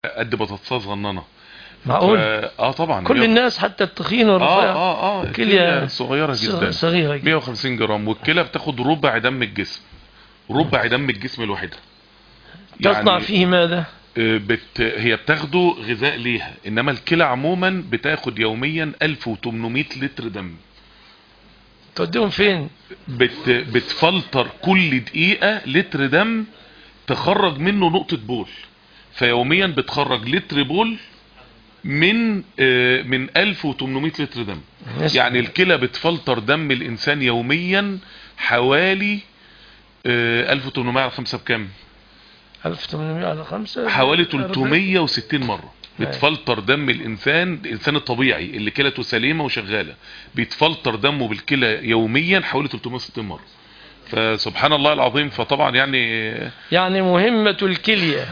قد بطاطسه صغننه معقول ف- اه طبعا كل مية- الناس حتى التخين اه والرفيع اه اه كلية الكليه صغيره صغ- جدا صغيرة جدا 150 جرام والكلى بتاخد ربع دم الجسم ربع دم الجسم الواحده تصنع فيه ماذا آه، بت... هي بتاخده غذاء ليها انما الكلى عموما بتاخد يوميا 1800 لتر دم توديهم فين بت... بتفلتر كل دقيقة لتر دم تخرج منه نقطة بول فيوميا بتخرج لتر بول من آه، من 1800 لتر دم ناس- يعني الكلى بتفلتر دم الانسان يوميا حوالي آه، 1800 على 5 بكام 1800 على 5 حوالي 360 مرة بتفلتر دم الانسان الانسان الطبيعي اللي كلته سليمة وشغالة بيتفلتر دمه بالكلى يوميا حوالي 360 مرة فسبحان الله العظيم فطبعا يعني يعني مهمة الكلية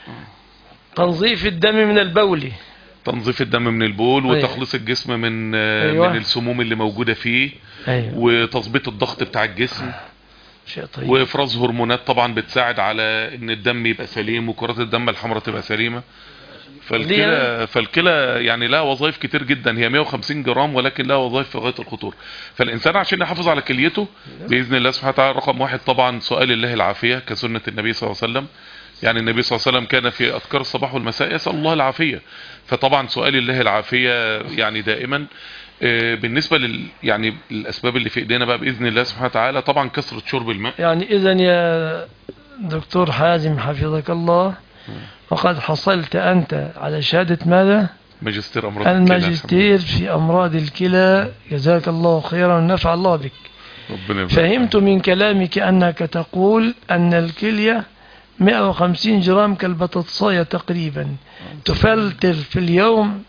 تنظيف الدم من البول تنظيف الدم من البول أيوة. وتخليص الجسم من أيوة. من السموم اللي موجودة فيه ايوه وتظبيط الضغط بتاع الجسم شيء طيب وافراز هرمونات طبعا بتساعد على ان الدم يبقى سليم وكرات الدم الحمراء تبقى سليمة فالكلى فالكلى يعني لها وظائف كتير جدا هي 150 جرام ولكن لها وظائف في غايه الخطوره فالانسان عشان يحافظ على كليته باذن الله سبحانه وتعالى رقم واحد طبعا سؤال الله العافيه كسنه النبي صلى الله عليه وسلم يعني النبي صلى الله عليه وسلم كان في اذكار الصباح والمساء يسال الله العافيه فطبعا سؤال الله العافيه يعني دائما آه، بالنسبه لل يعني الاسباب اللي في ايدينا بقى باذن الله سبحانه وتعالى طبعا كثره شرب الماء يعني اذا يا دكتور حازم حفظك الله وقد حصلت انت على شهادة ماذا ماجستير امراض الكلى الحمد الماجستير في امراض الكلى جزاك الله خيرا ونفع الله بك لله. ربنا يبارك فهمت من كلامك أنك تقول أن الكلية 150 جرام كالبطاطساية تقريبا تفلتر في اليوم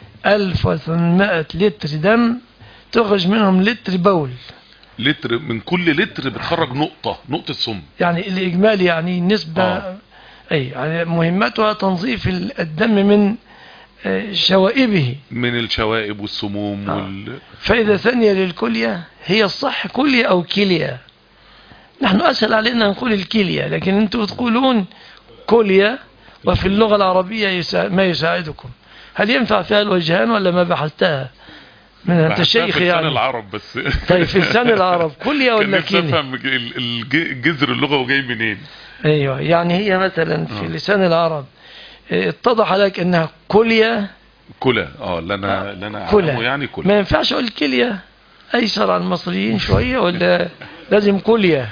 1800 لتر دم تخرج منهم لتر بول لتر من كل لتر بتخرج نقطه نقطه سم يعني الإجمالي يعني نسبة آه. أي يعني مهمتها تنظيف ال- الدم من آه، شوائبه من الشوائب والسموم آه. وال... فإذا ثانية للكلية هي الصح كلية أو كلية نحن أسهل علينا نقول الكلية لكن أنتم تقولون كلية وفي اللغة العربية يسا... ما يساعدكم هل ينفع فيها الوجهان ولا ما بحثتها من أنت بحثها شيخ في لسان يعني العرب بس طيب في لسان العرب كلية كان ولا نفسي كلية افهم ال- الج- جذر اللغه وجاي منين أيوة يعني هي مثلا في آه. لسان العرب اه، اتضح لك أنها كلية كلى اه اللي انا اللي انا كلى. اعلمه يعني كلى ما ينفعش أقول كلية أيسر على المصريين شوية ولا لازم كلية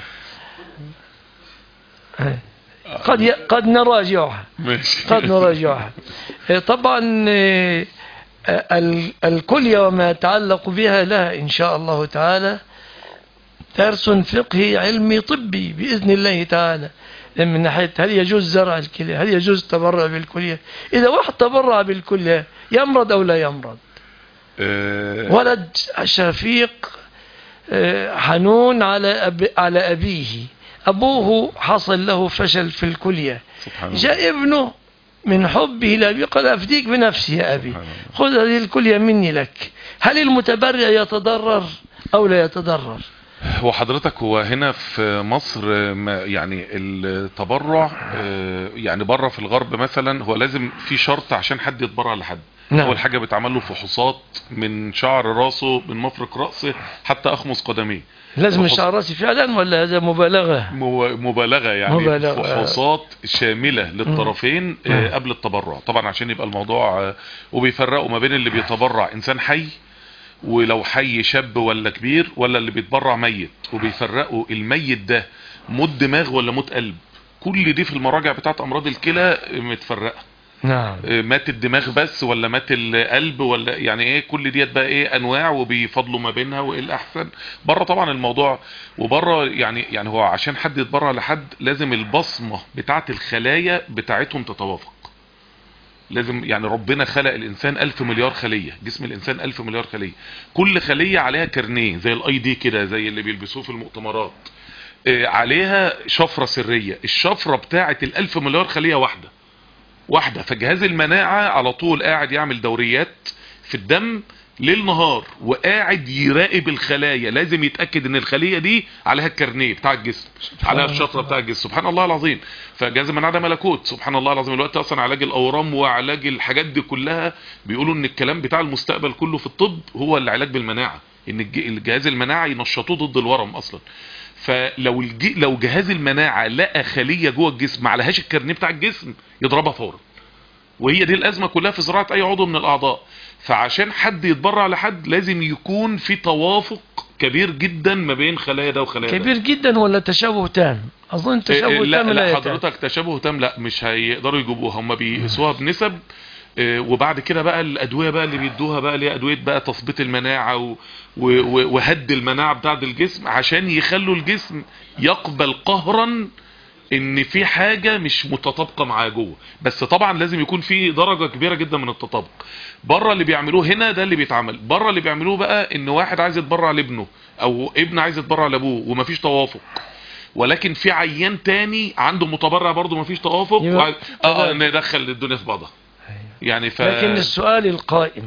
اه. قد ي... قد نراجعها ماشي قد نراجعها آه، طبعا آه، آه، ال- الكلية وما يتعلق بها لها إن شاء الله تعالى درس فقهي علمي طبي بإذن الله تعالى من ناحية هل يجوز زرع الكلية هل يجوز التبرع بالكلية إذا واحد تبرع بالكلية يمرض أو لا يمرض آه، ولد شفيق آه، حنون على أب على أبيه أبوه حصل له فشل في الكلية سبحان الله جاء ابنه من حبه لأبيه قال أفديك بنفسي يا أبي سبحان الله. خذ هذه الكلية مني لك هل المتبرع يتضرر أو لا يتضرر هو حضرتك هو هنا في مصر آه، ما- يعني التبرع آه، يعني بره في الغرب مثلا هو لازم في شرط عشان حد يتبرع لحد نعم. اول حاجه بتعمل له فحوصات من شعر راسه من مفرق راسه حتى اخمص قدميه لازم فحوص- الشعر راسي فعلا ولا هذا مبالغة مو- مبالغه يعني مبالغة. فحوصات شامله للطرفين آه، مم. قبل التبرع طبعا عشان يبقى الموضوع آه، وبيفرقوا ما بين اللي بيتبرع انسان حي ولو حي شاب ولا كبير ولا اللي بيتبرع ميت وبيفرقوا الميت ده موت دماغ ولا موت قلب كل دي في المراجع بتاعت امراض الكلى متفرقه نعم آه، مات الدماغ بس ولا مات القلب ولا يعني ايه كل ديت بقى ايه انواع وبيفضلوا ما بينها وايه الاحسن بره طبعا الموضوع وبره يعني يعني هو عشان حد يتبرع لحد لازم البصمه بتاعت الخلايا بتاعتهم تتوافق لازم يعني ربنا خلق الانسان الف مليار خليه جسم الانسان الف مليار خليه كل خليه عليها كارنيه زي الاي دي كده زي اللي بيلبسوه في المؤتمرات آه، عليها شفره سريه الشفره بتاعت الالف مليار خليه واحده واحدة فجهاز المناعة على طول قاعد يعمل دوريات في الدم ليل نهار وقاعد يراقب الخلايا لازم يتاكد ان الخليه دي عليها الكارنيه بتاع الجسم عليها الشطره بتاع الجسم سبحان الله العظيم فجهاز المناعه ده ملكوت سبحان الله العظيم الوقت اصلا علاج الاورام وعلاج الحاجات دي كلها بيقولوا ان الكلام بتاع المستقبل كله في الطب هو العلاج بالمناعه ان الج- الجهاز المناعي ينشطوه ضد الورم اصلا فلو الج... لو جهاز المناعه لقى خليه جوه الجسم ما عليهاش الكارنيه بتاع الجسم يضربها فورا وهي دي الازمه كلها في زراعه اي عضو من الاعضاء فعشان حد يتبرع لحد لازم يكون في توافق كبير جدا ما بين خلايا ده وخلايا ده كبير جدا ولا تشابه تام اظن إيه، تشابه لا, تام لا يتم. حضرتك تشابه تام لا مش هيقدروا يجيبوها هم بيقيسوها بنسب إيه، وبعد كده بقى الادويه بقى اللي بيدوها بقى اللي هي ادويه بقى تثبيط المناعه و- و- و- وهد المناعه بتاعه الجسم عشان يخلوا الجسم يقبل قهرا ان في حاجه مش متطابقه معاه جوه بس طبعا لازم يكون في درجه كبيره جدا من التطابق بره اللي بيعملوه هنا ده اللي بيتعمل بره اللي بيعملوه بقى ان واحد عايز يتبرع لابنه او ابن عايز يتبرع لابوه ومفيش توافق ولكن في عيان تاني عنده متبرع برضه مفيش توافق يبقى- وعايز- اه تمام. ندخل الدنيا في بعضها يعني ف لكن السؤال القائم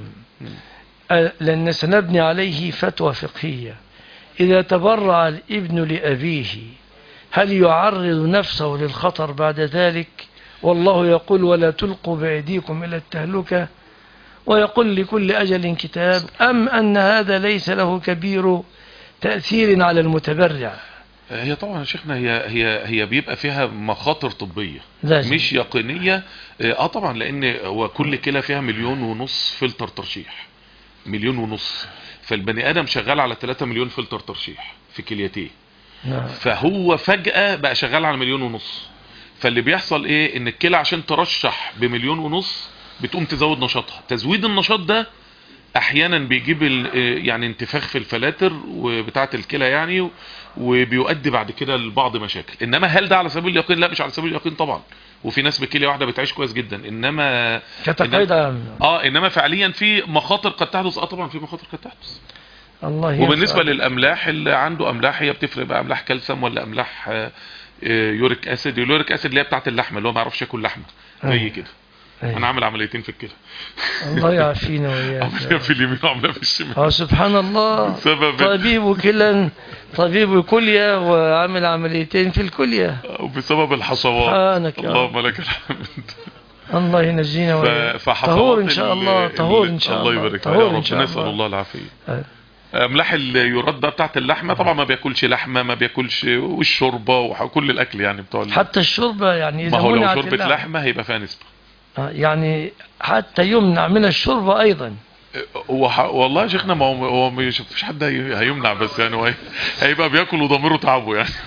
أه، لأن سنبني عليه فتوى فقهية إذا تبرع الابن لأبيه هل يعرض نفسه للخطر بعد ذلك والله يقول ولا تلقوا بأيديكم إلى التهلكة ويقول لكل أجل كتاب أم أن هذا ليس له كبير تأثير على المتبرع هي طبعا يا شيخنا هي هي هي بيبقى فيها مخاطر طبيه لازم. مش يقينيه اه طبعا لان هو كل كلى فيها مليون ونص فلتر ترشيح مليون ونص فالبني ادم شغال على 3 مليون فلتر ترشيح في كليتيه نعم فهو فجأة بقى شغال على مليون ونص فاللي بيحصل ايه ان الكلى عشان ترشح بمليون ونص بتقوم تزود نشاطها تزويد النشاط ده احيانا بيجيب ال- آه، يعني انتفاخ في الفلاتر وبتاعه الكلى يعني وبيؤدي بعد كده لبعض مشاكل انما هل ده على سبيل اليقين لا مش على سبيل اليقين طبعا وفي ناس بكليه واحده بتعيش كويس جدا انما كتقييد عام اه انما فعليا في مخاطر قد تحدث اه طبعا في مخاطر قد تحدث الله ينفع. وبالنسبة للأملاح اللي عنده أملاح هي بتفرق بقى أملاح كالسيوم ولا أملاح آه، آه، يوريك أسيد اليوريك أسيد اللي هي بتاعت اللحمة اللي هو ما يعرفش ياكل لحمة زي أيوة. كده أيوة. أنا عامل عمليتين في الكلى الله يعافينا وإياك عملية في اليمين وعملية في الشمال اه سبحان الله بسبب طبيب كلا طبيب كلية وعمل عمليتين في الكلية وبسبب الحصوات سبحانك يا رب اللهم لك الحمد الله ينجينا ف- وإياك فحصوات طهور إن شاء ال- الله طهور ال- إن شاء الله الله يبارك طهور يا إن رب شاء نسأل الله الله العافية آه. املاح اليورات بقى بتاعت اللحمه طبعا ما بياكلش لحمه ما بياكلش والشوربه وكل الاكل يعني بتوع ال- حتى الشوربة يعني ما إذا هو لو منعت شوربه اللحم- لحمه هيبقى فيها نسبه آه، يعني حتى يمنع من الشوربة أيضا هو ح- والله يا شيخنا ما هو هو مش مفيش حد هي- هيمنع بس يعني هو هي- هيبقى بياكل وضميره تعبه يعني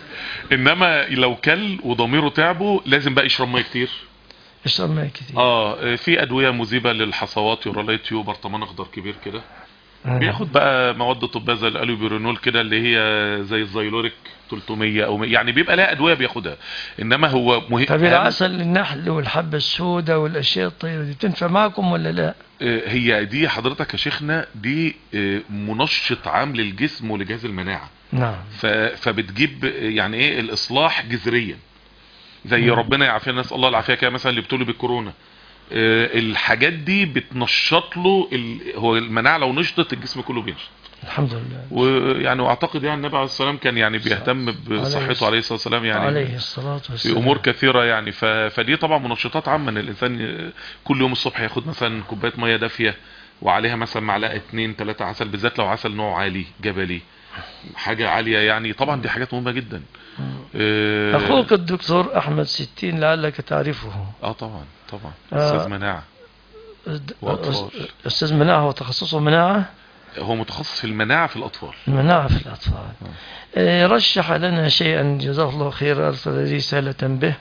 انما لو كل وضميره تعبه لازم بقى يشرب ميه كتير يشرب ماء كثير اه في ادويه مذيبه للحصوات يوراليتيو برطمان اخضر كبير كده آه. بياخد بقى مواد طبيه زي الالوبيرينول كده اللي هي زي الزيلوريك 300 او 100 يعني بيبقى لها ادويه بياخدها انما هو مهم طب العسل النحل والحبة السوداء والأشياء الطيبة دي بتنفع معكم ولا لا؟ آه، هي دي حضرتك يا شيخنا دي آه، منشط عام للجسم ولجهاز المناعه نعم ف- فبتجيب يعني ايه الاصلاح جذريا زي مم. ربنا يعافينا نسال الله العافيه كده مثلا اللي ابتلوا بالكورونا آه، الحاجات دي بتنشط له ال... هو المناعه لو نشطت الجسم كله بينشط الحمد لله ويعني واعتقد يعني النبي عليه الصلاه والسلام كان يعني بيهتم بصحته عليه الصلاه والسلام يعني عليه الصلاة في والسلام امور كثيره يعني ف... فدي طبعا منشطات عامه ان الانسان ي- كل يوم الصبح ياخد مثلا كوبايه ميه دافيه وعليها مثلا معلقه اتنين تلاتة عسل بالذات لو عسل نوع عالي جبلي حاجه عاليه يعني طبعا دي حاجات مهمه جدا آه، أخوك الدكتور أحمد ستين لعلك تعرفه اه طبعا طبعا آه. استاذ مناعه وأطفال. أستاذ مناعة هو تخصصه مناعة هو متخصص في المناعه في الاطفال المناعة في الأطفال آه، رشح لنا شيئا جزاه الله خير أرسل لي رسالة به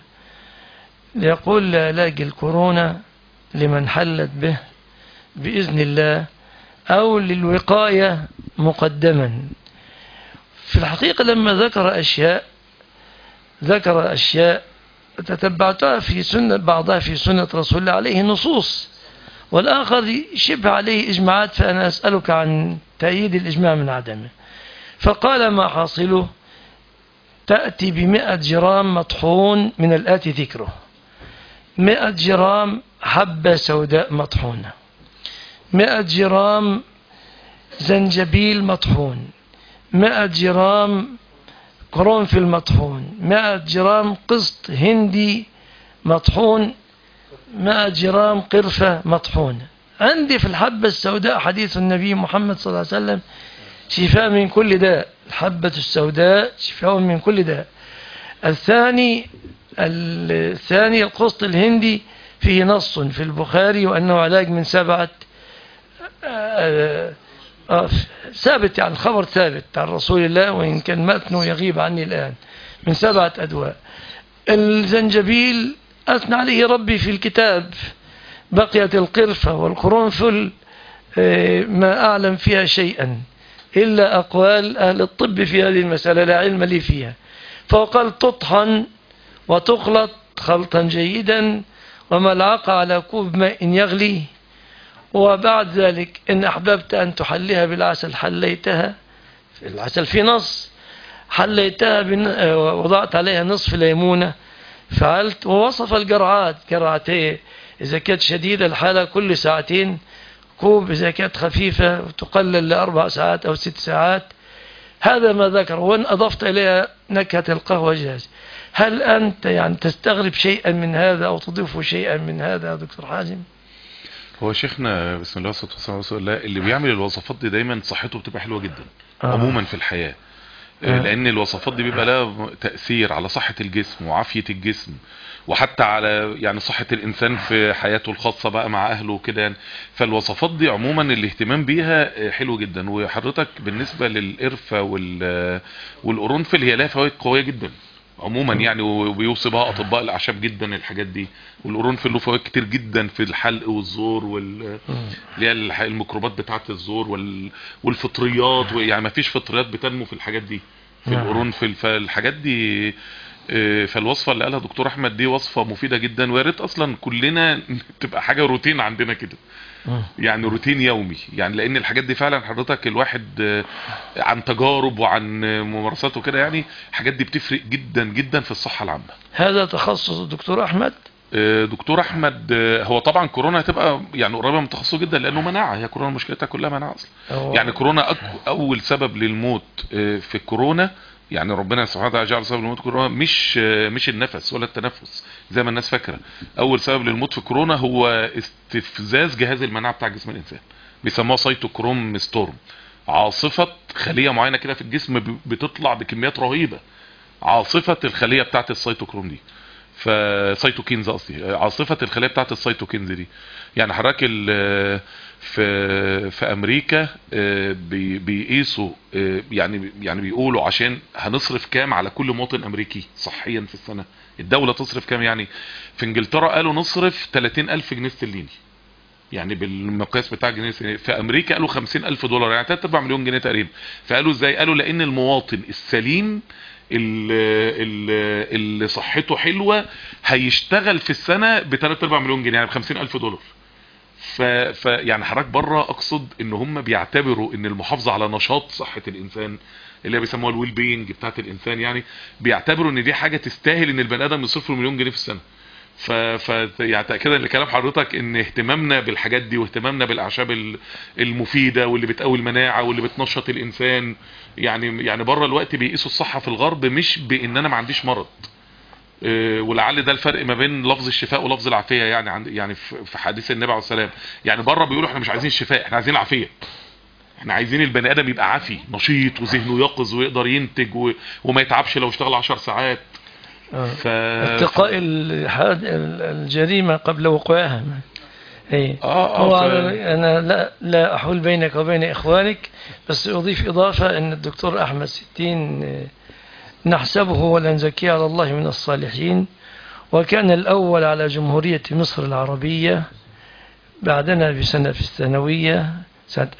يقول علاج الكورونا لمن حلت به بإذن الله أو للوقاية مقدما في الحقيقة لما ذكر أشياء ذكر أشياء تتبعتها في سنة بعضها في سنة رسول الله عليه نصوص والآخر شبه عليه إجماعات فأنا أسألك عن تأييد الإجماع من عدمه فقال ما حاصله تأتي بمئة جرام مطحون من الآتي ذكره مئة جرام حبة سوداء مطحونة مئة جرام زنجبيل مطحون 100 جرام قرنفل مطحون 100 جرام قسط هندي مطحون 100 جرام قرفة مطحونة عندي في الحبة السوداء حديث النبي محمد صلى الله عليه وسلم شفاء من كل داء الحبة السوداء شفاء من كل داء الثاني الثاني القسط الهندي فيه نص في البخاري وأنه علاج من سبعة آه، آه، ثابت يعني الخبر ثابت عن رسول الله وإن كان متنه يغيب عني الآن من سبعة أدواء الزنجبيل أثنى عليه ربي في الكتاب بقيت القرفة والقرنفل آه، ما أعلم فيها شيئا إلا أقوال أهل الطب في هذه المسألة لا علم لي فيها فقال تطحن وتخلط خلطا جيدا وملعقة على كوب ماء يغلي وبعد ذلك إن أحببت أن تحليها بالعسل حليتها العسل في نص حليتها بن... وضعت عليها نصف ليمونة فعلت ووصف الجرعات جرعتين إذا كانت شديدة الحالة كل ساعتين كوب إذا كانت خفيفة تقلل لأربع ساعات أو ست ساعات هذا ما ذكر وإن أضفت إليها نكهة القهوة جاهز هل أنت يعني تستغرب شيئا من هذا أو تضيف شيئا من هذا يا دكتور حازم هو شيخنا بسم الله والصلاه والسلام على رسول الله اللي بيعمل الوصفات دي دايما صحته بتبقى حلوه جدا آه. عموما في الحياه آه. لان الوصفات دي بيبقى لها تاثير على صحه الجسم وعافيه الجسم وحتى على يعني صحه الانسان في حياته الخاصه بقى مع اهله وكده يعني فالوصفات دي عموما الاهتمام بيها حلو جدا وحضرتك بالنسبه للقرفه وال والقرنفل هي لها فوائد قويه جدا عموما يعني وبيوصي بها اطباء الاعشاب جدا الحاجات دي والقرنفل له فوائد كتير جدا في الحلق والزور وال اللي هي الح- الميكروبات بتاعه الزور وال... والفطريات يعني ما فيش فطريات بتنمو في الحاجات دي في نعم. القرنفل فالحاجات دي آه، فالوصفه اللي قالها دكتور احمد دي وصفه مفيده جدا ويا ريت اصلا كلنا تبقى حاجه روتين عندنا كده يعني روتين يومي يعني لان الحاجات دي فعلا حضرتك الواحد آه، عن تجارب وعن آه، ممارسات وكده يعني الحاجات دي بتفرق جدا جدا في الصحه العامه هذا تخصص الدكتور أحمد آه، دكتور احمد آه، هو طبعا كورونا هتبقى يعني قريبه من تخصصه جدا لانه مناعه هي كورونا مشكلتها كلها مناعه اصلا هو- يعني كورونا أك... اول سبب للموت آه، في كورونا يعني ربنا سبحانه وتعالى جعل سبب للموت كورونا مش آه، مش النفس ولا التنفس زي ما الناس فاكره اول سبب للموت في كورونا هو استفزاز جهاز المناعه بتاع جسم الانسان بيسموها سيتوكروم ستورم عاصفه خليه معينه كده في الجسم ب- بتطلع بكميات رهيبه عاصفه الخليه بتاعت السيتوكروم دي فسيتوكينز قصدي عاصفه الخليه بتاعت السيتوكينز دي يعني حضرتك ال- في في امريكا آه، بي- بيقيسوا آه، يعني يعني بيقولوا عشان هنصرف كام على كل مواطن امريكي صحيا في السنه الدوله تصرف كام يعني في انجلترا قالوا نصرف 30000 جنيه استرليني يعني بالمقياس بتاع الجنيه الاسترليني. في امريكا قالوا 50000 دولار يعني 3 4 مليون جنيه تقريبا فقالوا ازاي قالوا لان المواطن السليم اللي, اللي, اللي صحته حلوه هيشتغل في السنه ب 3 4 مليون جنيه يعني ب 50000 دولار ف... ف يعني حضرتك بره اقصد ان هم بيعتبروا ان المحافظه على نشاط صحه الانسان اللي هي بيسموها الويل بينج بتاعت الانسان يعني بيعتبروا ان دي حاجه تستاهل ان البني ادم يصرف له مليون جنيه في السنه ف... ف يعني تاكيدا لكلام حضرتك ان اهتمامنا بالحاجات دي واهتمامنا بالاعشاب ال- المفيده واللي بتقوي المناعه واللي بتنشط الانسان يعني يعني بره الوقت بيقيسوا الصحه في الغرب مش بان انا ما عنديش مرض آه، ولعل ده الفرق ما بين لفظ الشفاء ولفظ العافيه يعني عند يعني في في حديث النبي عليه السلام يعني بره بيقولوا احنا مش عايزين الشفاء احنا عايزين العافيه احنا عايزين البني ادم يبقى عافي نشيط وذهنه يقظ ويقدر ينتج و... وما يتعبش لو اشتغل 10 ساعات آه. ف... اتقاء الحاد- الجريمة قبل وقوعها ايه اه هو اه ف... انا لا لا احول بينك وبين اخوانك بس اضيف اضافه ان الدكتور احمد ستين آه، نحسبه ولا نزكيه على الله من الصالحين وكان الاول على جمهوريه مصر العربيه بعدنا بسنه في الثانويه سنه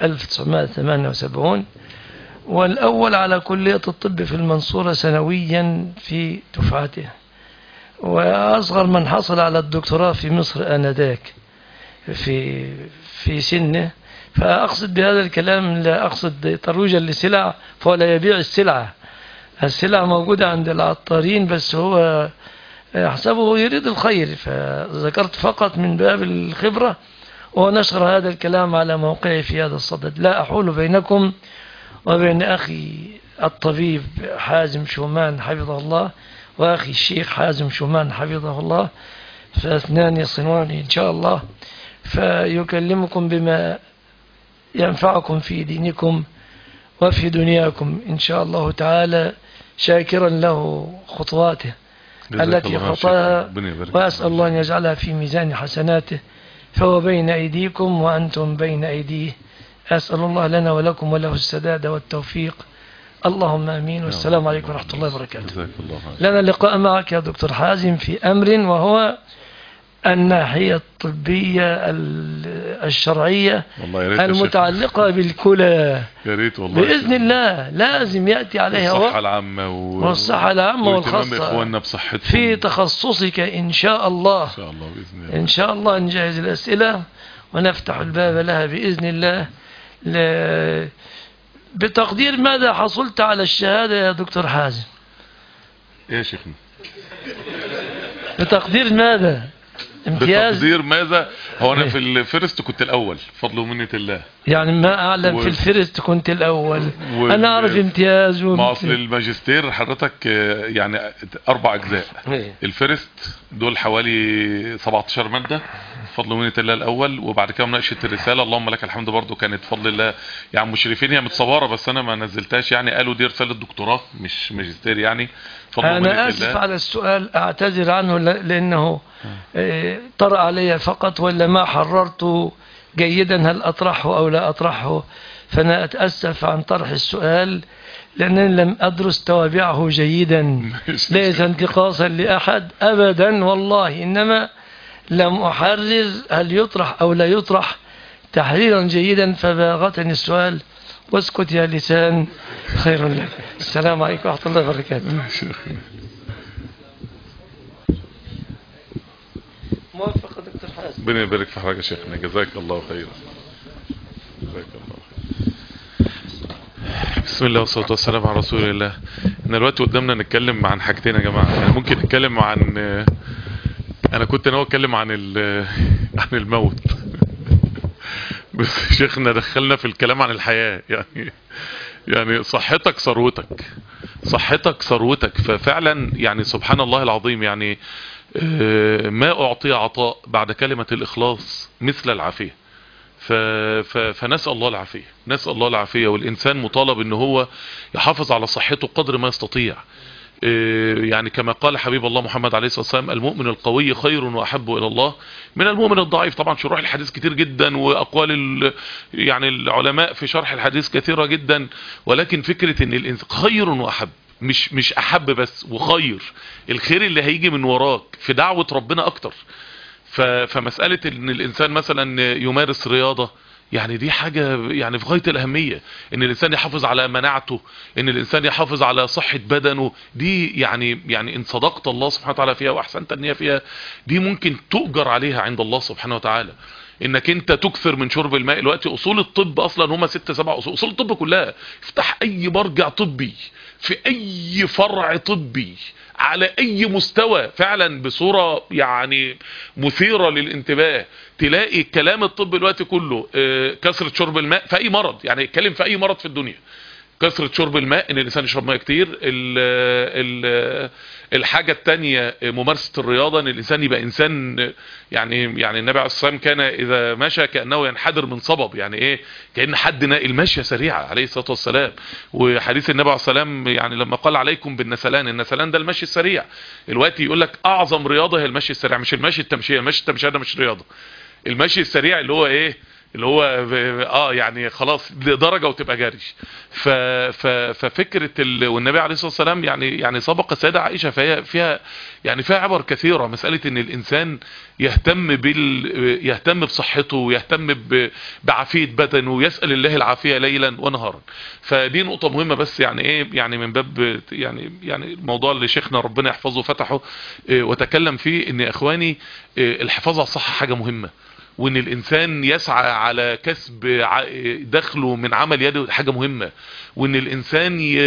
1978 والاول على كليه الطب في المنصوره سنويا في دفعته واصغر من حصل على الدكتوراه في مصر انذاك في في سنه فأقصد بهذا الكلام لا أقصد ترويجا لسلع فهو لا يبيع السلعة السلع موجودة عند العطارين بس هو أحسبه يريد الخير فذكرت فقط من باب الخبرة ونشر هذا الكلام على موقعه في هذا الصدد لا أحول بينكم وبين أخي الطبيب حازم شومان حفظه الله وأخي الشيخ حازم شومان حفظه الله فاثنان يصنوني إن شاء الله فيكلمكم بما ينفعكم في دينكم وفي دنياكم إن شاء الله تعالى شاكرا له خطواته جزاك التي الله خير. خطاها ربنا يبارك وأسأل الله أن يجعلها في ميزان حسناته فهو بين أيديكم وأنتم بين أيديه أسأل الله لنا ولكم وله السداد والتوفيق اللهم أمين والسلام عليكم ورحمة الله وبركاته جزاك الله خير. لنا لقاء معك يا دكتور حازم في أمر وهو الناحية الطبية ال- الشرعية والله يا ريت يا شيخ. المتعلقة بالكلى يا ريت والله بإذن الله لازم يأتي عليها الصحة وقت العامة و... والصحة العامة واهتمام والخاصة إخواننا بصحتهم في تخصصك إن شاء الله إن شاء الله بإذن الله إن شاء الله نجهز الأسئلة ونفتح الباب لها بإذن الله ل... بتقدير ماذا حصلت على الشهادة يا دكتور حازم يا شيخنا بتقدير ماذا امتياز بتقدير ماذا هو انا إيه. في الفيرست كنت الاول فضل ومنة الله يعني ما أعلم و- في الفيرست كنت الأول وال- أنا أعرف امتياز ما اصل وامتياز الماجستير حضرتك آه، يعني اربع اجزاء إيه. الفيرست دول حوالي 17 مادة بفضل ومنة الله الاول وبعد كده مناقشه الرساله اللهم لك الحمد برضو كانت بفضل الله يعني مشرفين هي متصوره بس انا ما نزلتهاش يعني قالوا دي رساله دكتوراه مش ماجستير يعني بفضل ومنة أنا آسف الله على السؤال أعتذر عنه ل- لأنه آه، طرأ علي فقط ولا ما حررت جيدا هل أطرحه أو لا أطرحه فأنا أتأسف عن طرح السؤال لأنني لم أدرس توابعه جيدا ليس انتقاصا لأحد أبدا والله إنما لم أحرر هل يطرح أو لا يطرح تحريرا جيدا فباغتني السؤال واسكت يا لسان خير لك السلام عليكم ورحمة الله وبركاته موفق يا دكتور حازم ربنا يبارك في حضرتك يا شيخنا جزاك الله خيرا جزاك الله خيرا بسم الله والصلاة والسلام على رسول الله احنا دلوقتي قدامنا نتكلم عن حاجتين يا جماعة يعني ممكن نتكلم عن انا كنت ناوي اتكلم عن ال- عن الموت بس شيخنا دخلنا في الكلام عن الحياة يعني يعني صحتك ثروتك صحتك ثروتك ففعلا يعني سبحان الله العظيم يعني آه، ما أعطي عطاء بعد كلمة الإخلاص مثل العافية ف... ف... فنسأل الله العافية نسأل الله العافية والإنسان مطالب أنه هو يحافظ على صحته قدر ما يستطيع آه، يعني كما قال حبيب الله محمد عليه الصلاة والسلام المؤمن القوي خير وأحب إلى الله من المؤمن الضعيف طبعا شروح الحديث كتير جدا وأقوال ال... يعني العلماء في شرح الحديث كثيرة جدا ولكن فكرة أن الإنسان خير وأحب مش مش أحب بس وخير الخير اللي هيجي من وراك في دعوة ربنا أكتر ف... فمسألة ان الانسان مثلا يمارس رياضة يعني دي حاجة يعني في غاية الأهمية ان الانسان يحافظ على مناعته ان الانسان يحافظ على صحة بدنه دي يعني يعني ان صدقت الله سبحانه وتعالى فيها واحسنت النية فيها دي ممكن تؤجر عليها عند الله سبحانه وتعالى انك انت تكثر من شرب الماء دلوقتي اصول الطب اصلا هما ست سبع اصول اصول الطب كلها افتح اي مرجع طبي في اي فرع طبي على اي مستوى فعلا بصورة يعني مثيرة للانتباه تلاقي كلام الطب دلوقتي كله آه، كثرة شرب الماء في اي مرض يعني اتكلم في اي مرض في الدنيا كثرة شرب الماء ان الانسان يشرب ماء كتير ال ال الحاجة التانية ممارسة الرياضة ان الانسان يبقى انسان يعني يعني النبي عليه الصلاة والسلام كان اذا مشى كأنه ينحدر من صبب يعني ايه كأن حد ناقل ماشية سريعة عليه الصلاة والسلام وحديث النبي عليه الصلاة والسلام يعني لما قال عليكم بالنسلان النسلان ده المشي السريع الوقت يقول لك اعظم رياضة هي المشي السريع مش المشي التمشية المشي التمشية ده مش رياضة المشي السريع اللي هو ايه اللي هو ب- اه يعني خلاص لدرجة وتبقى جري ف ف ففكرة ال... والنبي عليه الصلاة والسلام يعني يعني سبق السيدة عائشة فهي فيها يعني فيها عبر كثيرة مسألة ان الانسان يهتم بال يهتم بصحته ويهتم ب... بعافية بدنه ويسأل الله العافية ليلا ونهارا فدي نقطة مهمة بس يعني ايه يعني من باب يعني يعني الموضوع اللي شيخنا ربنا يحفظه فتحه إيه، وتكلم فيه ان يا اخواني إيه، الحفاظ على الصحة حاجة مهمة وان الانسان يسعى على كسب ع- دخله من عمل يده حاجة مهمة وان الانسان ي...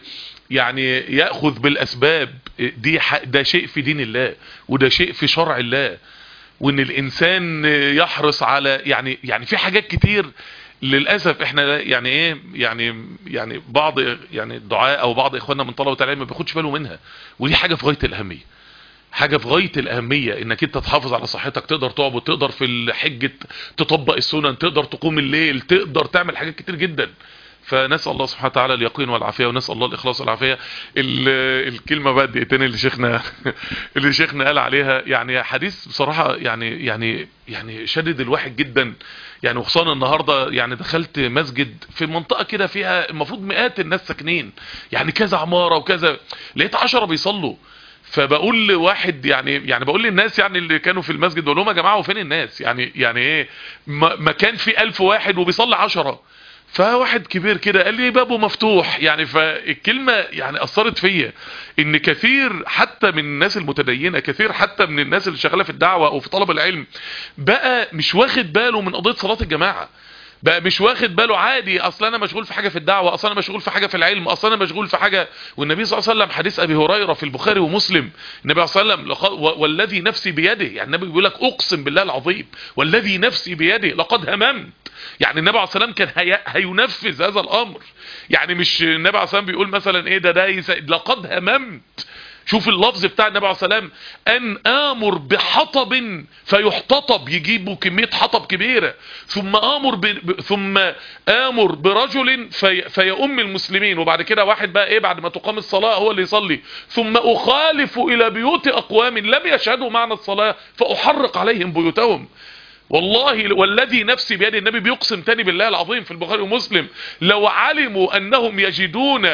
يعني يأخذ بالاسباب دي ح... ده شيء في دين الله وده شيء في شرع الله وان الانسان يحرص على يعني يعني في حاجات كتير للاسف احنا يعني ايه يعني يعني بعض يعني الدعاء او بعض اخواننا من طلبه العلم ما بياخدش باله منها ودي حاجه في غايه الاهميه حاجة في غاية الأهمية انك انت تحافظ على صحتك تقدر تعبد تقدر في الحج تطبق السنن تقدر تقوم الليل تقدر تعمل حاجات كتير جدا فنسأل الله سبحانه وتعالى اليقين والعافية ونسأل الله الإخلاص والعافية الكلمة بقى دقيقتين اللي شيخنا اللي شيخنا قال عليها يعني حديث بصراحة يعني يعني يعني شدد الواحد جدا يعني وخصوصا النهاردة يعني دخلت مسجد في منطقة كده فيها المفروض مئات الناس ساكنين يعني كذا عمارة وكذا لقيت عشرة بيصلوا فبقول لواحد يعني يعني بقول للناس يعني اللي كانوا في المسجد بقول لهم يا جماعه وفين الناس يعني يعني ايه مكان فيه ألف واحد وبيصلي عشرة فواحد كبير كده قال لي بابه مفتوح يعني فالكلمة يعني أثرت فيا ان كثير حتى من الناس المتدينة كثير حتى من الناس اللي شغالة في الدعوة او في طلب العلم بقى مش واخد باله من قضية صلاة الجماعة بقى مش واخد باله عادي اصل انا مشغول في حاجة في الدعوة اصل انا مشغول في حاجة في العلم اصل انا مشغول في حاجة والنبي صلى الله عليه وسلم حديث ابي هريرة في البخاري ومسلم النبي صلى الله عليه وسلم والذي نفسي بيده يعني النبي بيقول لك اقسم بالله العظيم والذي نفسي بيده لقد هممت يعني النبي عليه الصلاه والسلام كان هي... هينفذ هذا الامر يعني مش النبي عليه الصلاه والسلام بيقول مثلا ايه ده ده يس... لقد هممت شوف اللفظ بتاع النبي عليه الصلاه والسلام ان امر بحطب فيحتطب يجيبوا كميه حطب كبيره ثم امر ب... ثم امر برجل في... فيؤم المسلمين وبعد كده واحد بقى ايه بعد ما تقام الصلاه هو اللي يصلي ثم اخالف الى بيوت اقوام لم يشهدوا معنا الصلاه فاحرق عليهم بيوتهم والله والذي نفسي بيد النبي بيقسم تاني بالله العظيم في البخاري ومسلم لو علموا انهم يجدون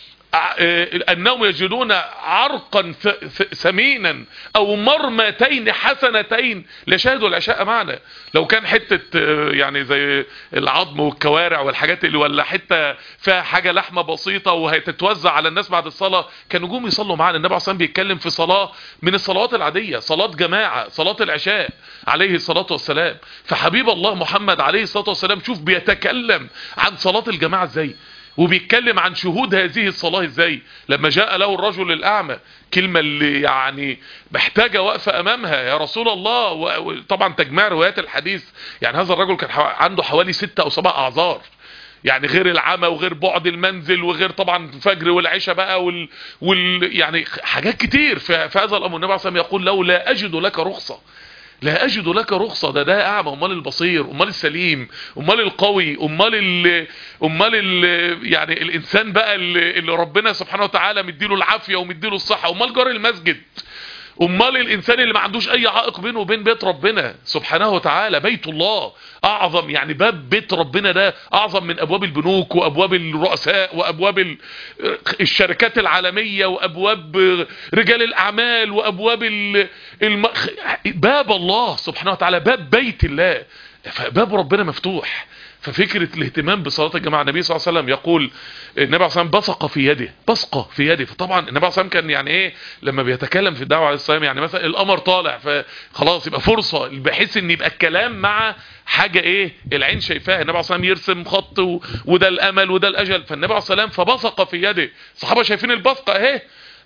انهم يجدون عرقا ثمينا او مرمتين حسنتين لشهدوا العشاء معنا لو كان حتة يعني زي العظم والكوارع والحاجات اللي ولا حتة فيها حاجة لحمة بسيطة وهتتوزع على الناس بعد الصلاة كانوا جم يصلوا معنا النبي عليه الصلاة بيتكلم في صلاة من الصلوات العادية صلاة جماعة صلاة العشاء عليه الصلاة والسلام فحبيب الله محمد عليه الصلاة والسلام شوف بيتكلم عن صلاة الجماعة ازاي وبيتكلم عن شهود هذه الصلاة ازاي لما جاء له الرجل الأعمى كلمة اللي يعني محتاجة وقفة أمامها يا رسول الله وطبعا تجميع روايات الحديث يعني هذا الرجل كان عنده حوالي ستة أو سبع أعذار يعني غير العمى وغير بعد المنزل وغير طبعا الفجر والعشاء بقى وال, وال يعني حاجات كتير في, في هذا الأمر النبي عليه الصلاة يقول له لا أجد لك رخصة لا اجد لك رخصة ده ده اعمى امال البصير امال السليم امال القوي امال ال امال ال يعني الانسان بقى اللي, اللي ربنا سبحانه وتعالى مديله العافية ومديله الصحة امال جار المسجد امال الانسان اللي ما عندوش اي عائق بينه وبين بيت ربنا سبحانه وتعالى بيت الله اعظم يعني باب بيت ربنا ده اعظم من ابواب البنوك وابواب الرؤساء وابواب الشركات العالمية وابواب رجال الاعمال وابواب الم... باب الله سبحانه وتعالى باب بيت الله فباب ربنا مفتوح ففكرة الاهتمام بصلاة الجماعة النبي صلى الله عليه وسلم يقول النبي عليه الصلاة والسلام بصق في يده بصقة في يده فطبعا النبي عليه الصلاة والسلام كان يعني ايه لما بيتكلم في الدعوة عليه الصلاة يعني مثلا القمر طالع فخلاص يبقى فرصة بحيث ان يبقى الكلام مع حاجة ايه العين شايفاها النبي عليه الصلاة والسلام يرسم خط و... وده الامل وده الاجل فالنبي عليه الصلاة والسلام فبصق في يده الصحابة شايفين البصقة اهي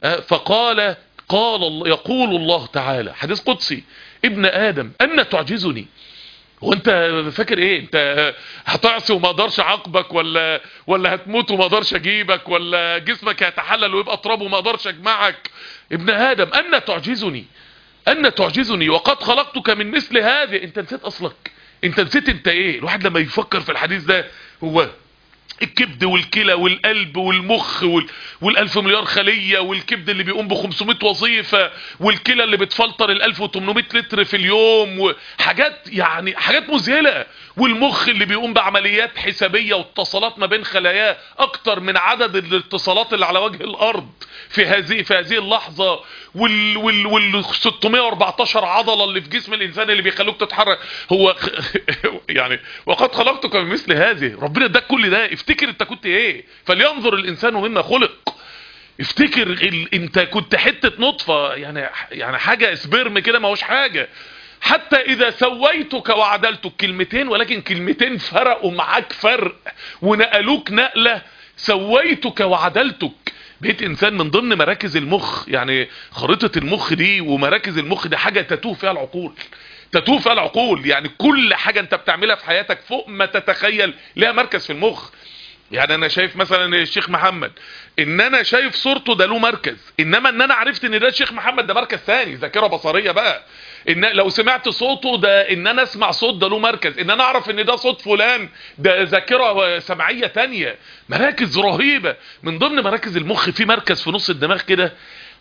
فقال قال الله يقول الله تعالى حديث قدسي ابن ادم ان تعجزني وانت فاكر ايه انت هتعصي وما اقدرش اعاقبك ولا ولا هتموت وما اقدرش اجيبك ولا جسمك هيتحلل ويبقى تراب وما اقدرش اجمعك ابن ادم ان تعجزني ان تعجزني وقد خلقتك من مثل هذه انت نسيت اصلك انت نسيت انت ايه الواحد لما يفكر في الحديث ده هو الكبد والكلى والقلب والمخ وال... والالف مليار خلية والكبد اللي بيقوم ب 500 وظيفة والكلى اللي بتفلتر ال 1800 لتر في اليوم وحاجات يعني حاجات مذهلة والمخ اللي بيقوم بعمليات حسابية واتصالات ما بين خلاياه اكتر من عدد الاتصالات اللي على وجه الارض في هذه في هذه اللحظة وال وال وال 614 عضلة اللي في جسم الانسان اللي بيخلوك تتحرك هو يعني وقد خلقتك من مثل هذه ربنا اداك كل ده افتكر انت كنت ايه فلينظر الانسان مما خلق افتكر ال... انت كنت حتة نطفة يعني يعني حاجة سبرم كده ما هوش حاجة حتى اذا سويتك وعدلتك كلمتين ولكن كلمتين فرقوا معاك فرق ونقلوك نقلة سويتك وعدلتك بقيت انسان من ضمن مراكز المخ يعني خريطة المخ دي ومراكز المخ دي حاجة تتوه فيها العقول تتوه فيها العقول يعني كل حاجة انت بتعملها في حياتك فوق ما تتخيل لها مركز في المخ يعني انا شايف مثلا الشيخ محمد ان انا شايف صورته ده له مركز انما ان انا عرفت ان ده الشيخ محمد ده مركز ثاني ذاكره بصريه بقى ان لو سمعت صوته ده ان انا اسمع صوت ده له مركز ان انا اعرف ان ده صوت فلان ده ذاكره سمعيه تانية مراكز رهيبه من ضمن مراكز المخ في مركز في نص الدماغ كده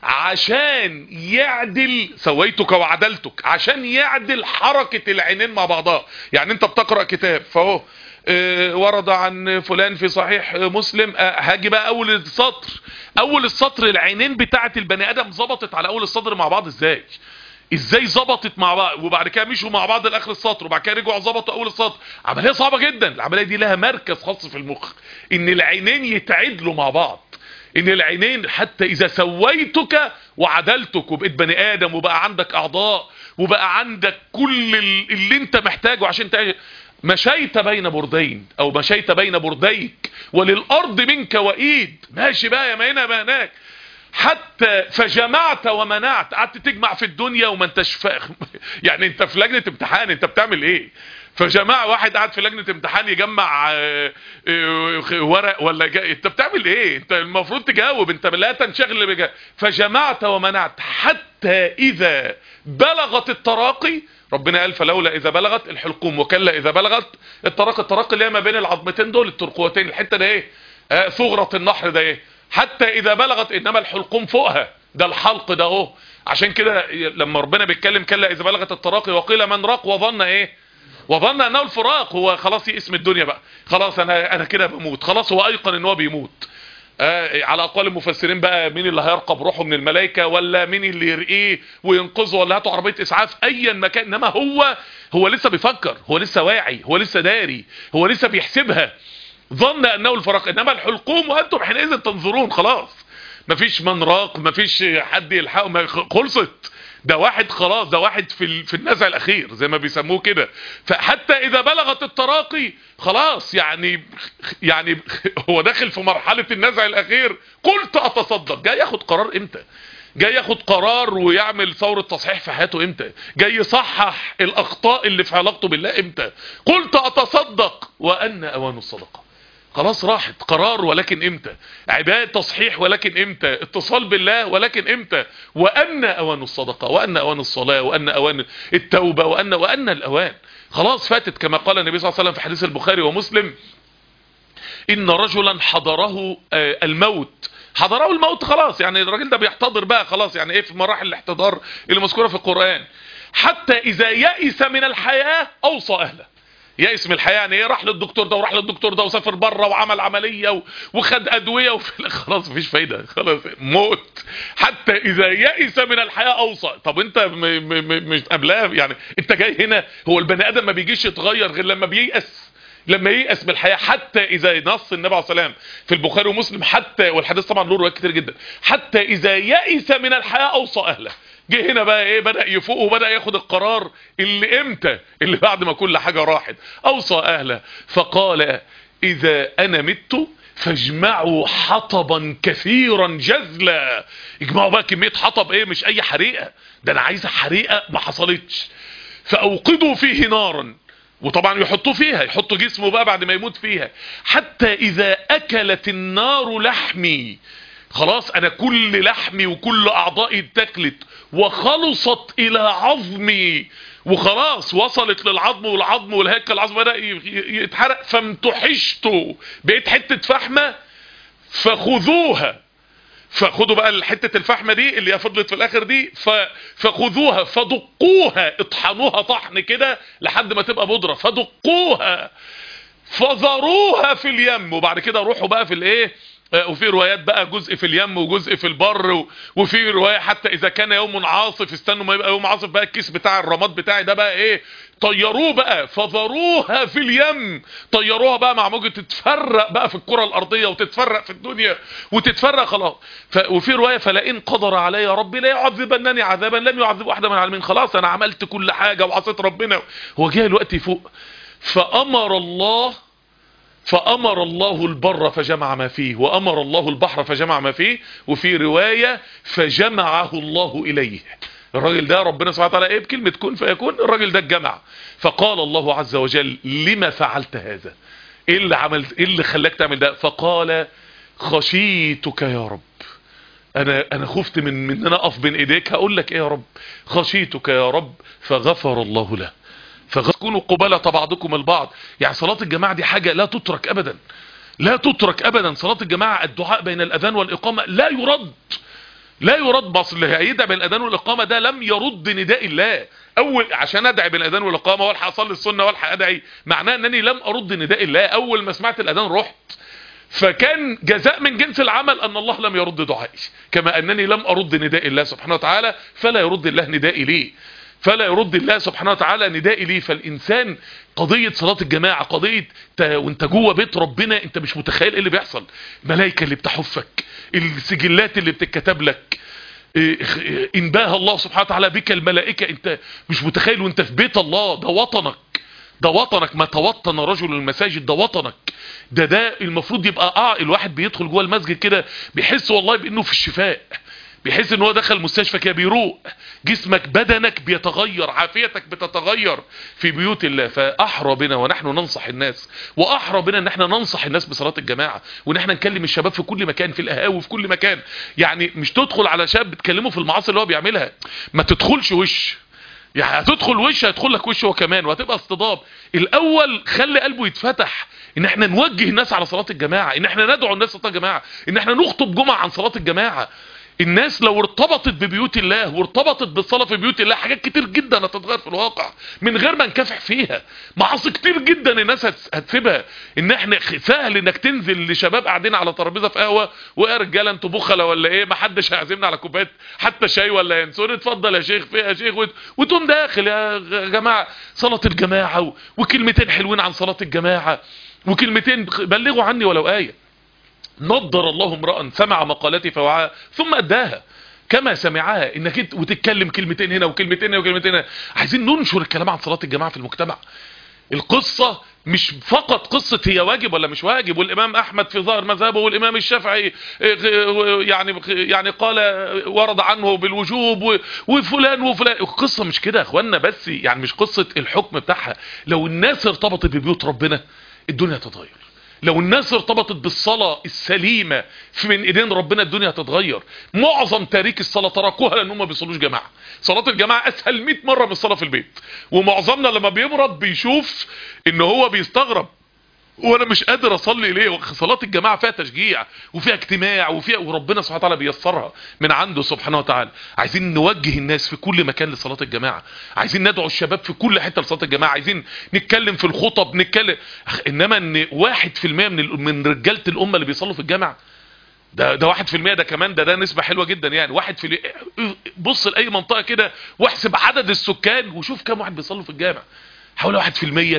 عشان يعدل سويتك وعدلتك عشان يعدل حركة العينين مع بعضها يعني انت بتقرأ كتاب فهو اه ورد عن فلان في صحيح مسلم اه هاجي بقى اول السطر اول السطر العينين بتاعت البني ادم ظبطت على اول السطر مع بعض ازاي ازاي ظبطت مع بعض وبعد كده مشوا مع بعض لاخر السطر وبعد كده رجعوا ظبطوا اول السطر عمليه صعبه جدا العمليه دي لها مركز خاص في المخ ان العينين يتعدلوا مع بعض ان العينين حتى اذا سويتك وعدلتك وبقيت بني ادم وبقى عندك اعضاء وبقى عندك كل اللي انت محتاجه عشان تعيش مشيت بين بردين او مشيت بين برديك وللارض منك وايد ماشي بقى يا ما هنا ما هناك حتى فجمعت ومنعت قعدت تجمع في الدنيا وما انتش فاهم يعني انت في لجنه امتحان انت بتعمل ايه فجماعة واحد قاعد في لجنة امتحان يجمع اه اه ورق ولا جاي انت بتعمل ايه انت المفروض تجاوب انت لا تنشغل بجا فجمعت ومنعت حتى اذا بلغت التراقي ربنا قال فلولا اذا بلغت الحلقوم وكلا اذا بلغت التراقي التراقي اللي هي ما بين العظمتين دول الترقوتين الحتة ده ايه اه ثغرة النحر ده ايه حتى اذا بلغت انما الحلقوم فوقها ده الحلق ده اهو عشان كده لما ربنا بيتكلم كلا اذا بلغت التراقي وقيل من راق وظن ايه وظن انه الفراق هو خلاص يقسم الدنيا بقى خلاص انا انا كده بموت خلاص هو ايقن ان هو بيموت آه على اقوال المفسرين بقى مين اللي هيرقب روحه من الملائكه ولا مين اللي يرقيه وينقذه ولا هاته عربيه اسعاف ايا مكان انما هو هو لسه بيفكر هو لسه واعي هو لسه داري هو لسه بيحسبها ظن انه الفراق انما الحلقوم وانتم حينئذ تنظرون خلاص مفيش من راق مفيش حد يلحقه خلصت ده واحد خلاص ده واحد في في النزع الاخير زي ما بيسموه كده فحتى اذا بلغت التراقي خلاص يعني يعني هو داخل في مرحلة النزع الاخير قلت اتصدق جاي ياخد قرار امتى جاي ياخد قرار ويعمل ثورة تصحيح في حياته امتى جاي يصحح الاخطاء اللي في علاقته بالله امتى قلت اتصدق وان اوان الصدقه خلاص راحت قرار ولكن امتى عباد تصحيح ولكن امتى اتصال بالله ولكن امتى وان اوان الصدقة وان اوان الصلاة وان اوان التوبة وان وان الاوان خلاص فاتت كما قال النبي صلى الله عليه وسلم في حديث البخاري ومسلم ان رجلا حضره الموت حضره الموت خلاص يعني الراجل ده بيحتضر بقى خلاص يعني ايه في مراحل الاحتضار اللي مذكورة في القرآن حتى اذا يئس من الحياة اوصى اهله يأس من الحياة يعني ايه راح للدكتور ده وراح للدكتور ده وسافر بره وعمل عملية وخد ادوية وفي خلاص مفيش فايدة خلاص موت حتى اذا يأس من الحياة اوصى طب انت مش قبلها يعني انت جاي هنا هو البني ادم ما بيجيش يتغير غير لما بييأس لما ييأس من الحياة حتى اذا نص النبي عليه السلام في البخاري ومسلم حتى والحديث طبعا له روايات كتير جدا حتى اذا يأس من الحياة اوصى اهله جه هنا بقى ايه بدأ يفوق وبدأ ياخد القرار اللي امتى اللي بعد ما كل حاجة راحت اوصى اهله فقال اذا انا مت فاجمعوا حطبا كثيرا جزلا اجمعوا بقى كمية حطب ايه مش اي حريقة ده انا عايزة حريقة ما حصلتش فاوقدوا فيه نارا وطبعا يحطوا فيها يحطوا جسمه بقى بعد ما يموت فيها حتى اذا اكلت النار لحمي خلاص انا كل لحمي وكل اعضائي اتاكلت وخلصت الى عظمي وخلاص وصلت للعظم والعظم والهيكل العظم بدأ يتحرق فامتحشت بقيت حتة فحمة فخذوها فخدوا بقى حتة الفحمة دي اللي هي فضلت في الاخر دي فخذوها فدقوها اطحنوها طحن كده لحد ما تبقى بودرة فدقوها فذروها في اليم وبعد كده روحوا بقى في الايه وفي روايات بقى جزء في اليم وجزء في البر وفي رواية حتى اذا كان يوم عاصف استنوا ما يبقى يوم عاصف بقى الكيس بتاع الرماد بتاعي ده بقى ايه طيروه بقى فذروها في اليم طيروها بقى مع موجة تتفرق بقى في الكرة الارضية وتتفرق في الدنيا وتتفرق خلاص ف... وفي رواية فلئن قدر علي ربي لا يعذبنني عذابا لم يعذب واحدة من العالمين خلاص انا عملت كل حاجة وعصيت ربنا هو جاء الوقت يفوق فامر الله فأمر الله البر فجمع ما فيه وأمر الله البحر فجمع ما فيه وفي رواية فجمعه الله إليه الراجل ده ربنا سبحانه وتعالى ايه بكلمة كن فيكون الراجل ده اتجمع فقال الله عز وجل لما فعلت هذا ايه اللي عملت ايه اللي خلاك تعمل ده فقال خشيتك يا رب انا انا خفت من من ان انا اقف بين ايديك هقول لك ايه يا رب خشيتك يا رب فغفر الله له فكونوا قبالة بعضكم البعض يعني صلاة الجماعة دي حاجة لا تترك ابدا لا تترك ابدا صلاة الجماعة الدعاء بين الاذان والاقامة لا يرد لا يرد بس اللي هيدعي بين الاذان والاقامه ده لم يرد نداء الله اول عشان ادعي بين الاذان والاقامه والحق اصلي السنه والحق ادعي معناه انني لم ارد نداء الله اول ما سمعت الاذان رحت فكان جزاء من جنس العمل ان الله لم يرد دعائي كما انني لم ارد نداء الله سبحانه وتعالى فلا يرد الله ندائي ليه فلا يرد الله سبحانه وتعالى ندائي ليه فالانسان قضية صلاة الجماعة قضية وانت جوه بيت ربنا انت مش متخيل ايه اللي بيحصل ملائكة اللي بتحفك السجلات اللي بتتكتب لك ان باه الله سبحانه وتعالى بك الملائكة انت مش متخيل وانت في بيت الله ده وطنك ده وطنك ما توطن رجل المساجد ده وطنك ده ده المفروض يبقى اه الواحد بيدخل جوه المسجد كده بيحس والله بانه في الشفاء بيحس ان هو دخل مستشفى كده بيروق جسمك بدنك بيتغير عافيتك بتتغير في بيوت الله فاحرى بنا ونحن ننصح الناس واحرى بنا ان احنا ننصح الناس بصلاه الجماعه وان احنا نكلم الشباب في كل مكان في القهاوي في كل مكان يعني مش تدخل على شاب بتكلمه في المعاصي اللي هو بيعملها ما تدخلش وش يعني هتدخل وش هيدخل لك وش هو كمان وهتبقى اصطدام الاول خلي قلبه يتفتح ان احنا نوجه الناس على صلاه الجماعه ان احنا ندعو الناس لصلاه الجماعه ان احنا نخطب جمعه عن صلاه الجماعه الناس لو ارتبطت ببيوت الله وارتبطت بالصلاة في بيوت الله حاجات كتير جدا هتتغير في الواقع من غير ما نكافح فيها معاصي كتير جدا الناس هتسيبها ان احنا سهل انك تنزل لشباب قاعدين على ترابيزه في قهوه ويا رجاله انتوا بخله ولا ايه ما حدش هيعزمنا على كوبايه حتى شاي ولا ينسون اتفضل يا شيخ في يا شيخ وتقوم داخل يا جماعه صلاه الجماعه وكلمتين حلوين عن صلاه الجماعه وكلمتين بلغوا عني ولو ايه نضر الله امرأ سمع مقالتي فوعاها ثم اداها كما سمعها انك انت وتتكلم كلمتين هنا وكلمتين هنا وكلمتين هنا عايزين ننشر الكلام عن صلاة الجماعة في المجتمع القصة مش فقط قصة هي واجب ولا مش واجب والامام احمد في ظاهر مذهبه والامام الشافعي يعني يعني قال ورد عنه بالوجوب وفلان وفلان القصة مش كده يا اخوانا بس يعني مش قصة الحكم بتاعها لو الناس ارتبطت ببيوت ربنا الدنيا تتغير لو الناس ارتبطت بالصلاة السليمة في من ايدين ربنا الدنيا هتتغير معظم تاريك الصلاة تركوها لانهم ما بيصلوش جماعة صلاة الجماعة اسهل 100 مرة من الصلاة في البيت ومعظمنا لما بيمرض بيشوف ان هو بيستغرب وانا مش قادر اصلي ليه صلاه الجماعه فيها تشجيع وفيها اجتماع وفيها وربنا سبحانه وتعالى بيسرها من عنده سبحانه وتعالى عايزين نوجه الناس في كل مكان لصلاه الجماعه عايزين ندعو الشباب في كل حته لصلاه الجماعه عايزين نتكلم في الخطب نتكلم انما ان 1% من من رجاله الامه اللي بيصلوا في الجامع ده ده 1% ده كمان ده ده نسبة حلوة جدا يعني واحد في بص لأي منطقة كده واحسب عدد السكان وشوف كم واحد بيصلوا في الجامع حوالي 1% 2%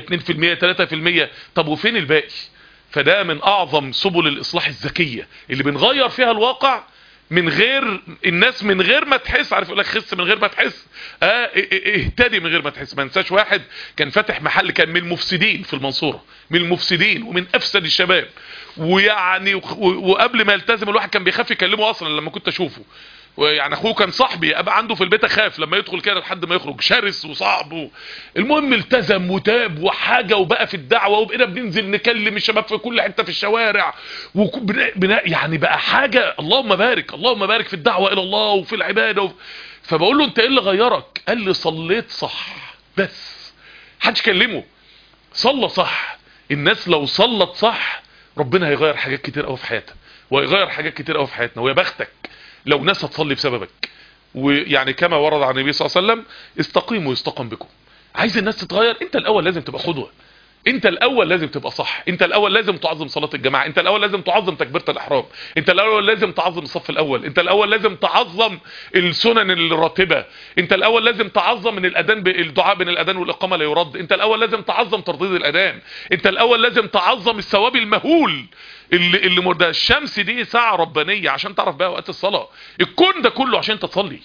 3% طب وفين الباقي فده من اعظم سبل الاصلاح الذكية اللي بنغير فيها الواقع من غير الناس من غير ما تحس عارف يقول لك خس من غير ما تحس اه اهتدي من غير ما تحس ما انساش واحد كان فاتح محل كان من المفسدين في المنصورة من المفسدين ومن افسد الشباب ويعني وقبل ما يلتزم الواحد كان بيخاف يكلمه اصلا لما كنت اشوفه ويعني اخوه كان صاحبي ابقى عنده في البيت اخاف لما يدخل كده لحد ما يخرج شرس وصعب و... المهم التزم وتاب وحاجه وبقى في الدعوه وبقينا بننزل نكلم الشباب في كل حته في الشوارع وبنا يعني بقى حاجه اللهم بارك اللهم بارك في الدعوه الى الله وفي العباده و... فبقول له انت ايه اللي غيرك قال لي صليت صح بس محدش كلمه صلى صح الناس لو صلت صح ربنا هيغير حاجات كتير قوي في حياتها وهيغير حاجات كتير قوي في حياتنا ويا بختك لو ناس هتصلي بسببك ويعني كما ورد عن النبي صلى الله عليه وسلم استقيموا يستقم بكم عايز الناس تتغير انت الاول لازم تبقى قدوه انت الاول لازم تبقى صح انت الاول لازم تعظم صلاة الجماعة انت الاول لازم تعظم تكبيرة الاحرام انت الاول لازم تعظم الصف الاول انت الاول لازم تعظم السنن الراتبة انت الاول لازم تعظم من الاذان الدعاء بين الاذان والاقامة لا يرد انت الاول لازم تعظم ترديد الاذان انت الاول لازم تعظم الثواب المهول اللي اللي ده الشمس دي ساعة ربانية عشان تعرف بقى وقت الصلاة الكون ده كله عشان انت تصلي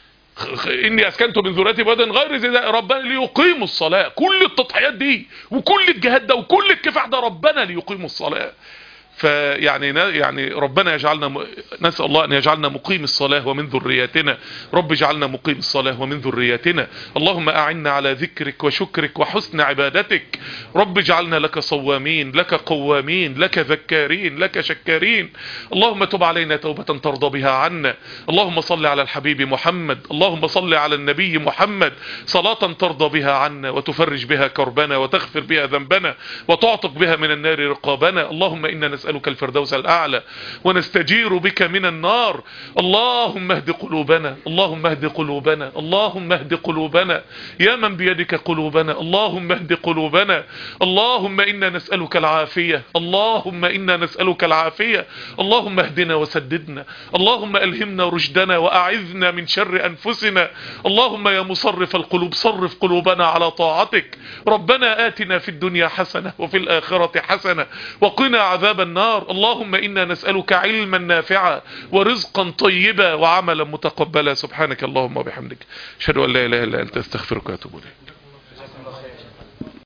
اني اسكنت من ذريتي بواد غير ذي ربنا ليقيموا الصلاه كل التضحيات دي وكل الجهاد ده وكل الكفاح ده ربنا ليقيموا الصلاه فيعني يعني ربنا يجعلنا م... نسأل الله أن يجعلنا مقيم الصلاة ومن ذرياتنا رب اجعلنا مقيم الصلاة ومن ذرياتنا اللهم أعنا على ذكرك وشكرك وحسن عبادتك رب اجعلنا لك صوامين لك قوامين لك ذكارين لك شكارين اللهم تب علينا توبة ترضى بها عنا اللهم صل على الحبيب محمد اللهم صل على النبي محمد صلاة ترضى بها عنا وتفرج بها كربنا وتغفر بها ذنبنا وتعتق بها من النار رقابنا اللهم إنا نسألك الفردوس الأعلى ونستجير بك من النار اللهم اهد قلوبنا اللهم اهد قلوبنا اللهم اهد قلوبنا يا من بيدك قلوبنا اللهم اهد قلوبنا اللهم إنا نسألك العافية اللهم إنا نسألك العافية اللهم اهدنا وسددنا اللهم ألهمنا رشدنا وأعذنا من شر أنفسنا اللهم يا مصرف القلوب صرف قلوبنا على طاعتك ربنا آتنا في الدنيا حسنة وفي الآخرة حسنة وقنا عذاب النار اللهم إنا نسألك علما نافعا ورزقا طيبا وعملا متقبلا سبحانك اللهم وبحمدك أشهد أن لا إله إلا أنت استغفرك وأتوب إليك